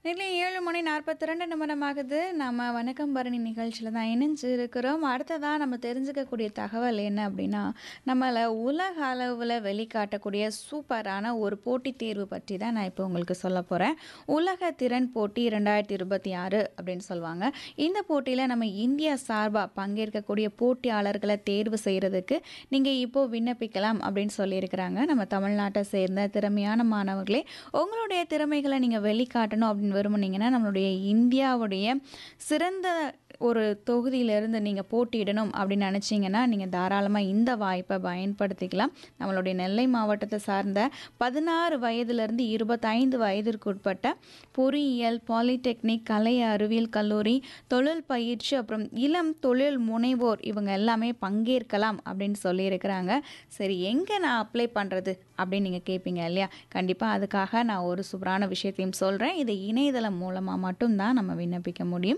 இல்லை ஏழு மணி நாற்பத்தி ரெண்டு நிமிடமாகுது நம்ம வணக்கம் பரணி நிகழ்ச்சியில் தான் இணைஞ்சு இருக்கிறோம் அடுத்ததாக நம்ம தெரிஞ்சுக்கக்கூடிய தகவல் என்ன அப்படின்னா நம்மளை உலக அளவில் வெளிக்காட்டக்கூடிய சூப்பரான ஒரு போட்டித் தேர்வு பற்றி தான் நான் இப்போ உங்களுக்கு சொல்ல போகிறேன் உலக திறன் போட்டி ரெண்டாயிரத்தி இருபத்தி ஆறு அப்படின்னு சொல்லுவாங்க இந்த போட்டியில் நம்ம இந்தியா சார்பாக பங்கேற்கக்கூடிய போட்டியாளர்களை தேர்வு செய்கிறதுக்கு நீங்கள் இப்போது விண்ணப்பிக்கலாம் அப்படின்னு சொல்லியிருக்கிறாங்க நம்ம தமிழ்நாட்டை சேர்ந்த திறமையான மாணவர்களே உங்களுடைய திறமைகளை நீங்கள் வெளிக்காட்டணும் அப்படின்னு விரும்புனீங்கன்னா நம்மளுடைய இந்தியாவுடைய சிறந்த ஒரு தொகுதியிலிருந்து நீங்கள் போட்டியிடணும் அப்படின்னு நினச்சிங்கன்னா நீங்கள் தாராளமாக இந்த வாய்ப்பை பயன்படுத்திக்கலாம் நம்மளுடைய நெல்லை மாவட்டத்தை சார்ந்த பதினாறு வயதிலிருந்து இருபத்தைந்து வயதிற்கு உட்பட்ட பொறியியல் பாலிடெக்னிக் கலை அறிவியல் கல்லூரி தொழில் பயிற்சி அப்புறம் இளம் தொழில் முனைவோர் இவங்க எல்லாமே பங்கேற்கலாம் அப்படின்னு சொல்லியிருக்கிறாங்க சரி எங்கே நான் அப்ளை பண்ணுறது அப்படின்னு நீங்கள் கேட்பீங்க இல்லையா கண்டிப்பாக அதுக்காக நான் ஒரு சூப்பரான விஷயத்தையும் சொல்கிறேன் இதை இணையதளம் மூலமாக மட்டும்தான் நம்ம விண்ணப்பிக்க முடியும்